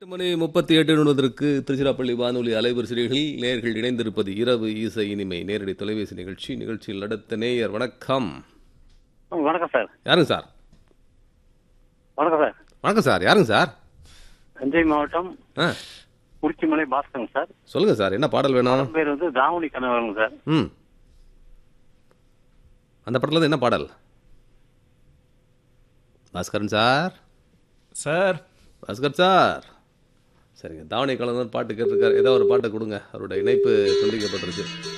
மணி முப்பத்தி எட்டு நிமிடத்திற்கு திருச்சிராப்பள்ளி வானொலி அலைவரிசைகளில் நேர்கள் இணைந்திருப்பது இரவு இசை இனிமை நேரடி தொலைபேசி நிகழ்ச்சி நிகழ்ச்சியில் அடுத்த நேயர் வணக்கம் வணக்கம் சார் யாருங்க சார் வணக்கம் சார் வணக்கம் சார் யாருங்க சார் தஞ்சை மாவட்டம் ஆ குறிச்சிமலை பாஸ்கரன் சார் சொல்லுங்க சார் என்ன பாடல் வேணும் பேர் வந்து தாவணி கனவரங்க சார் ம் அந்த படத்தில் இருந்து என்ன பாடல் Bhaskaran sir sir Bhaskar sir சரிங்க தாவணி கலந்தர் பாட்டு கேட்டிருக்காரு ஏதோ ஒரு பாட்டை கொடுங்க அவரோட இணைப்பு துண்டிக்கப்பட்டிருக்கு